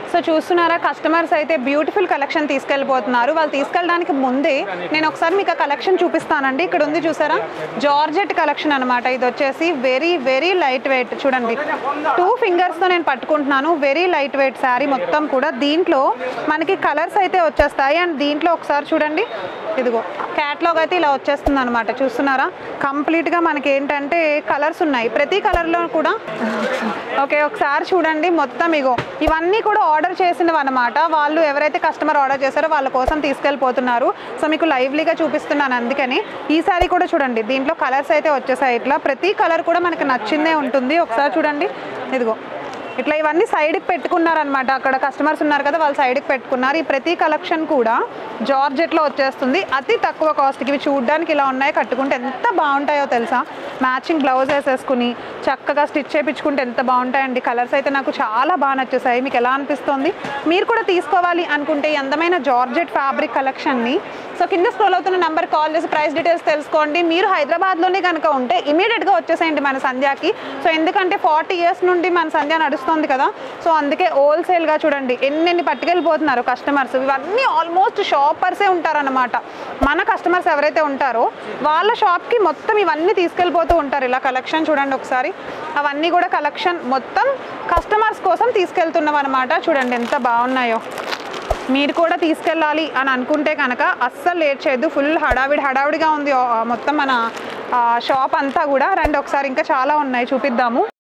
so చూస్తున్నారా customers అయితే beautiful collection తీసుకెళ్ళిపోతున్నారు వాళ్ళు తీసుకెళ్ళడానికి ముందే నేను ఒకసారి మీకు ఆ కలెక్షన్ చూపిస్తానండి ఇక్కడ ఉంది చూసారా జార్జెట్ కలెక్షన్ అనమాట ఇది వచ్చేసి వెరీ వెరీ లైట్ వెయిట్ చూడండి టూ ఫింగర్స్తో నేను పట్టుకుంటున్నాను వెరీ లైట్ వెయిట్ శారీ మొత్తం కూడా దీంట్లో మనకి కలర్స్ అయితే వచ్చేస్తాయి అండ్ దీంట్లో ఒకసారి చూడండి ఇదిగో క్యాట్లాగ్ అయితే ఇలా వచ్చేస్తుంది అనమాట చూస్తున్నారా కంప్లీట్గా మనకి ఏంటంటే కలర్స్ ఉన్నాయి ప్రతి కలర్లో కూడా ఓకే ఒకసారి చూడండి మొత్తం ఇగో ఇవన్నీ కూడా ఆర్డర్ చేసినవి అనమాట వాళ్ళు ఎవరైతే కస్టమర్ ఆర్డర్ చేశారో వాళ్ళ కోసం తీసుకెళ్ళిపోతున్నారు సో మీకు లైవ్లీగా చూపిస్తున్నాను అందుకని ఈ సారీ కూడా చూడండి దీంట్లో కలర్స్ అయితే వచ్చేసాయి ఇట్లా ప్రతి కలర్ కూడా మనకి నచ్చిందే ఉంటుంది ఒకసారి చూడండి ఇదిగో ఇట్లా ఇవన్నీ సైడ్కి పెట్టుకున్నారనమాట అక్కడ కస్టమర్స్ ఉన్నారు కదా వాళ్ళు సైడ్కి పెట్టుకున్నారు ఈ ప్రతి కలెక్షన్ కూడా జార్జెట్లో వచ్చేస్తుంది అతి తక్కువ కాస్ట్కి ఇవి చూడడానికి ఇలా ఉన్నాయి కట్టుకుంటే ఎంత బాగుంటాయో తెలుసా మ్యాచింగ్ బ్లౌజ్ వేసేసుకుని చక్కగా స్టిచ్ చేయించుకుంటే ఎంత బాగుంటాయండి కలర్స్ అయితే నాకు చాలా బాగా నచ్చేసాయి మీకు ఎలా అనిపిస్తుంది మీరు కూడా తీసుకోవాలి అనుకుంటే ఈ అందమైన జార్జెట్ ఫ్యాబ్రిక్ కలెక్షన్ని సో కింద స్క్రోల్ అవుతున్న నెంబర్ కాల్ చేసి ప్రైస్ డీటెయిల్స్ తెలుసుకోండి మీరు హైదరాబాద్లోనే కనుక ఉంటే ఇమీడియట్గా వచ్చేసేయండి మన సంధ్యాకి సో ఎందుకంటే ఫార్టీ ఇయర్స్ నుండి మన సంధ్య నడుస్తుంది కదా సో అందుకే హోల్సేల్గా చూడండి ఎన్నెన్ని పట్టుకెళ్ళిపోతున్నారు కస్టమర్స్ ఇవన్నీ ఆల్మోస్ట్ షాపర్సే ఉంటారన్నమాట మన కస్టమర్స్ ఎవరైతే ఉంటారో వాళ్ళ షాప్కి మొత్తం ఇవన్నీ తీసుకెళ్ళిపోతూ ఉంటారు ఇలా కలెక్షన్ చూడండి ఒకసారి అవన్నీ కూడా కలెక్షన్ మొత్తం కస్టమర్స్ కోసం తీసుకెళ్తున్నాం అనమాట చూడండి ఎంత బాగున్నాయో మీరు కూడా తీసుకెళ్ళాలి అని అనుకుంటే కనుక అస్సలు లేట్ చేయొద్దు ఫుల్ హడావిడి హడావిడిగా ఉంది ఆ, మొత్తం మన ఆ, షాప్ అంతా కూడా రండి ఒకసారి ఇంకా చాలా ఉన్నాయి చూపిద్దాము